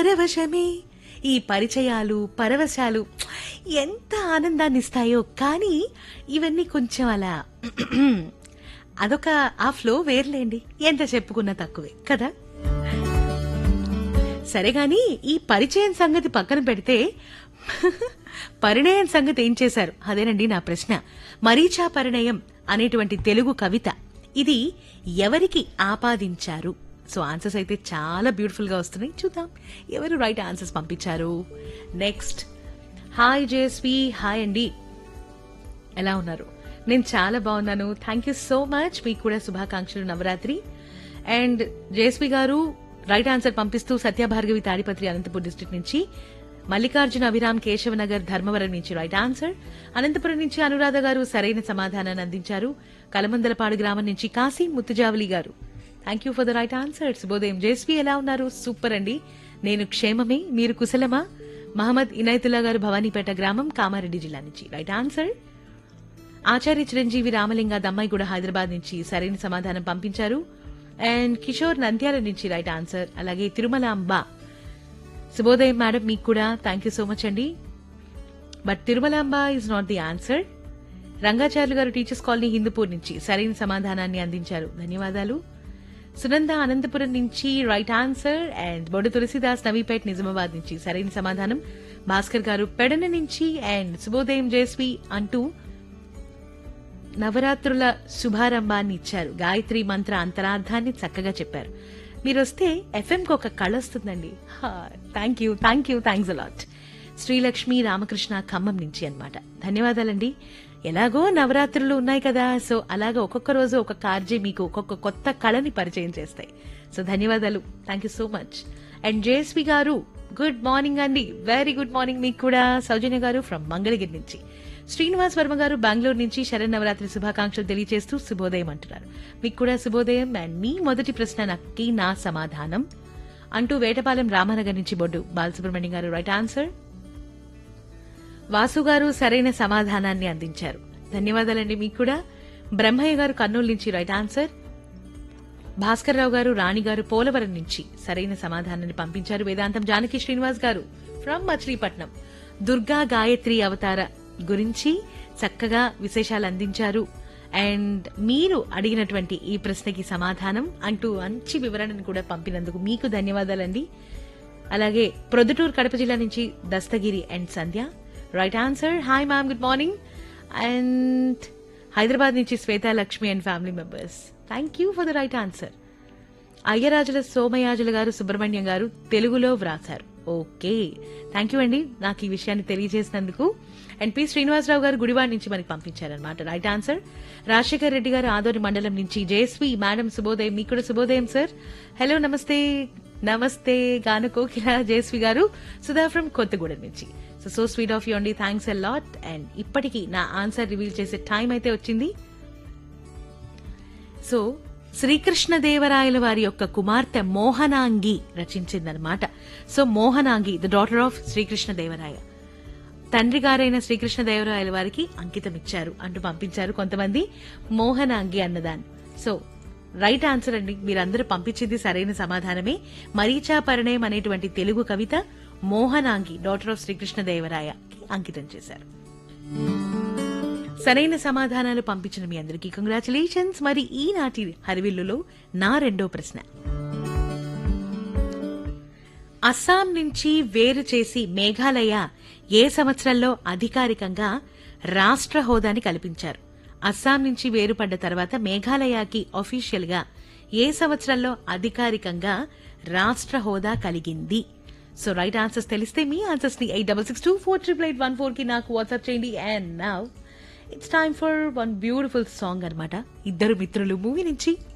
పరవశమే ఈ పరిచయాలు పరవశాలు ఎంత ఆనందాన్ని ఇస్తాయో కానీ ఇవన్నీ కొంచెం అలా అదొక ఆ ఫ్లో వేర్లేండి ఎంత చెప్పుకున్నా తక్కువే కదా సరే గాని ఈ పరిచయం సంగతి పక్కన పెడితే పరిణయం సంగతి ఏం చేశారు అదేనండి నా ప్రశ్న మరీచా పరిణయం అనేటువంటి తెలుగు కవిత ఇది ఎవరికి ఆపాదించారు సో ఆన్సర్స్ అయితే చాలా బ్యూటిఫుల్ గా వస్తున్నాయి చూద్దాం ఎవరు రైట్ ఆన్సర్స్ పంపించారు నెక్స్ట్ హాయ్ జేస్వి హాయ్ అండి ఎలా ఉన్నారు నేను చాలా బాగున్నాను థ్యాంక్ యూ సో మచ్ మీకు కూడా శుభాకాంక్షలు నవరాత్రి అండ్ జేస్వి గారు రైట్ ఆన్సర్ పంపిస్తూ సత్యభార్గవి తాడిపత్రి అనంతపూర్ డిస్ట్రిక్ట్ నుంచి మల్లికార్జున అభిరామ్ కేశవనగర్ ధర్మవరం నుంచి రైట్ ఆన్సర్ అనంతపురం నుంచి అనురాధ గారు సరైన సమాధానాన్ని అందించారు కలమందలపాడు గ్రామం నుంచి కాశీ ముత్తుజావలి గారు thank you for the right answer శుభోదయం జేస్వి ఎలా ఉన్నారు సూపర్ అండి నేను క్షేమమే మీరు కుశలమా మహమ్మద్ ఇనైతుల్లా గారు భవానీపేట గ్రామం కామారెడ్డి జిల్లా నుంచి రైట్ ఆన్సర్ ఆచార్య చిరంజీవి రామలింగ దమ్మాయిగూడ హైదరాబాద్ నుంచి సరైన సమాధానం పంపించారు అండ్ కిషోర్ నంద్యాల నుంచి రైట్ ఆన్సర్ అలాగే తిరుమల అంబ శుభోదయం మేడం మీకు కూడా థ్యాంక్ యూ సో మచ్ అండి but Tirumalamba is not the answer Rangacharyulu గారు టీచర్స్ కాలనీ హిందూపూర్ నుంచి సరైన సమాధానాన్ని అందించారు ధన్యవాదాలు సునంద అనంతపురం నుంచి right answer and Bodu Tulsidas Navipet Nizamabad నుంచి సరైన సమాధానం భాస్కర్ గారు పెడన నుంచి అండ్ శుభోదయం జయశ్రీ అంటూ నవరాత్రుల శుభారంభాన్ని ఇచ్చారు గాయత్రి మంత్ర అంతరార్థాన్ని చక్కగా చెప్పారు మీరు వస్తే ఎఫ్ఎంకి ఒక కళ వస్తుందండి thank you thank you thanks a lot Srilakshmi Ramakrishna Khammam నుంచి అన్నమాట ధన్యవాదాలండి ఎలాగో నవరాత్రులు ఉన్నాయి కదా సో అలాగా ఒక్కొక్క రోజు ఒక్కొక్క ఆర్జే మీకు ఒక్కొక్క కొత్త కళని పరిచయం చేస్తాయి సో ధన్యవాదాలు thank you so much and J S V గారు గుడ్ మార్నింగ్ అండి వెరీ గుడ్ మార్నింగ్ మీకు కూడా సౌజన్య గారు ఫ్రమ్ మంగళగిరి నుంచి శ్రీనివాస్ వర్మ గారు బెంగళూరు నుంచి శరణ్ నవరాత్రి శుభాకాంక్షలు తెలియజేస్తూ శుభోదయం అంటున్నారు మీకు కూడా శుభోదయం అండ్ మీ మొదటి ప్రశ్న నక్కి నా సమాధానం అంటూ వేటపాలెం రామనగర్ నుంచి బొడ్డు బాలసుబ్రహ్మణ్యం గారు రైట్ ఆన్సర్ వాసు గారు సరైన సమాధానాన్ని అందించారు ధన్యవాదాలండి మీకు కూడా బ్రహ్మయ్య గారు కర్నూలు నుంచి రైట్ ఆన్సర్ భాస్కర్ రావు గారు రాణి గారు పోలవరం నుంచి సరైన సమాధానాన్ని పంపించారు వేదాంతం జానకి శ్రీనివాస్ గారు ఫ్రమ్ మచిలీపట్నం దుర్గా గాయత్రి అవతార గురించి చక్కగా విశేషాలు అందించారు అండ్ మీరు అడిగినటువంటి ఈ ప్రశ్నకి సమాధానం అంటూ మంచి వివరణను కూడా పంపినందుకు మీకు ధన్యవాదాలండి అలాగే ప్రొద్దుటూరు కడప జిల్లా నుంచి Dastagiri and Sandhya right answer hi ma'am good morning and Hyderabad నుంచి Shweta Lakshmi and family members thank you for the right answer Ayyarajula Somayajula గారు సుబ్రహ్మణ్యం గారు తెలుగులో వ్రాసారు ఓకే థ్యాంక్ యూ అండి నాకు ఈ విషయాన్ని తెలియజేసినందుకు అండ్ పి శ్రీనివాసరావు గారు గుడివాడ నుంచి మనకి పంపించారనమాట రైట్ ఆన్సర్ రాజశేఖర్ రెడ్డి గారు ఆదోని మండలం నుంచి జయశ్రీ మేడం శుభోదయం మీకు కూడా శుభోదయం సార్ హలో నమస్తే నమస్తే గాన కోకిల జయశ్రీ గారు సుధా ఫ్రమ్ కొత్తగూడెం నుంచి so so sweet of you అండి థ్యాంక్స్ అ లాట్ అండ్ ఇప్పటికీ నా ఆన్సర్ రివీల్ చేసే టైం అయితే వచ్చింది సో శ్రీకృష్ణదేవరాయల వారి యొక్క కుమార్తె మోహనాంగి రచించిందనమాట so Mohanangi the daughter of Srikrishnadevaraya తండ్రి గారైన శ్రీకృష్ణదేవరాయల వారికి అంకితం ఇచ్చారు అంటూ పంపించారు కొంతమంది మోహనాంగి అన్నదాన్ని సో రైట్ ఆన్సర్ అండి మీరందరూ పంపించింది సరైన సమాధానమే మరీచా పరిణయం అనేటువంటి తెలుగు కవిత మోహనాంగి డాటర్ ఆఫ్ శ్రీకృష్ణదేవరాయ అంకితం చేశారు సరైన సమాధానాలు పంపించిన మీ అందరికీ కంగ్రాచులేషన్స్ మరి ఈనాటి హరివిల్లులో నా రెండో ప్రశ్న అస్సాం నుంచి వేరు చేసి మేఘాలయ ఏ సంవత్సరంలో అధికారికంగా రాష్ట్ర హోదాని కల్పించారు అస్సాం నుంచి వేరుపడ్డ తర్వాత మేఘాలయకి అఫీషియల్ గా ఏ సంవత్సరంలో అధికారికంగా రాష్ట్ర హోదా కలిగింది సో రైట్ ఆన్సర్స్ తెలిస్తే మీ ఆన్సర్స్ ని eight double six two four triple eight one four కి నాకు వాట్సాప్ చేయండి and now it's time for one beautiful song అన్నమాట ఇద్దరు మిత్రులు మూవీ నుంచి